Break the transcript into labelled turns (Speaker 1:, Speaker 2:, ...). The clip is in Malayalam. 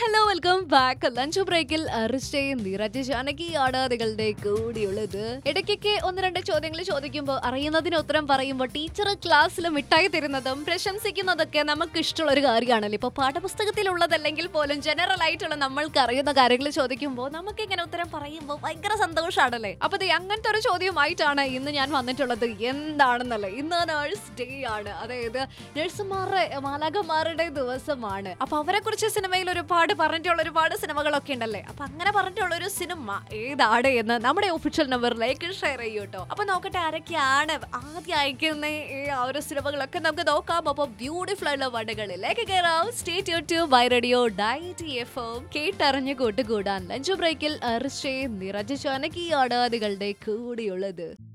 Speaker 1: ഹലോ വെൽക്കം ബാക്ക് ലഞ്ച് ബ്രേക്കിൽ അറിസ്റ്റയും നിറച്ച് ജാനകിയാണ് നിങ്ങളുടെ കൂടിയുള്ളത് ഇടയ്ക്കൊക്കെ ഒന്ന് രണ്ട് ചോദ്യങ്ങൾ ചോദിക്കുമ്പോൾ അറിയുന്നതിന് ഉത്തരം പറയുമ്പോൾ ടീച്ചർ ക്ലാസ്സിൽ മിഠായി തരുന്നതും പ്രശംസിക്കുന്നതൊക്കെ നമുക്ക് ഇഷ്ടമുള്ള ഒരു കാര്യമാണല്ലോ ഇപ്പൊ പാഠപുസ്തകത്തിലുള്ളതല്ലെങ്കിൽ പോലും ജനറൽ ആയിട്ടുള്ള നമ്മൾക്ക് അറിയുന്ന കാര്യങ്ങൾ ചോദിക്കുമ്പോൾ നമുക്ക് ഇങ്ങനെ ഉത്തരം പറയുമ്പോൾ ഭയങ്കര സന്തോഷമാണല്ലേ അപ്പൊ ദേ അങ്ങനത്തെ ഒരു ചോദ്യമായിട്ടാണ് ഇന്ന് ഞാൻ വന്നിട്ടുള്ളത് എന്താണെന്നല്ലേ ഇന്ന് നേഴ്സ് ഡേ ആണ് അതായത് നഴ്സുമാരുടെ മാലാകന്മാരുടെ ദിവസമാണ് അപ്പൊ അവരെ കുറിച്ച് സിനിമയിൽ ഒരുപാട് പറഞ്ഞിട്ടുള്ള ഒരുപാട് സിനിമകളൊക്കെ ഉണ്ടല്ലേ അപ്പൊ അങ്ങനെ പറഞ്ഞിട്ടുള്ള ഒരു സിനിമ ഏതാണ് എന്ന് നമ്മുടെ ഒഫീഷ്യൽ നമ്പറിലേക്ക് ഷെയർ ചെയ്യൂ കേട്ടോ അപ്പൊ നോക്കട്ടെ ആരൊക്കെയാണ് ആദ്യം അയക്കുന്ന ഈ ആ ഒരു സിനിമകളൊക്കെ നമുക്ക് നോക്കാം അപ്പൊ ബ്യൂട്ടിഫുൾ ആയിട്ടുള്ള വടകളിലേക്ക് കയറാം state YouTube by radio ninety F M കേട്ടറിഞ്ഞ് കൂട്ടുകൂടാൻ ലഞ്ച് ബ്രേക്കിൽ അർഷേ നിറഞ്ഞ ചനക്കിയാണ് നിങ്ങളുടെ കൂടിയുള്ളത്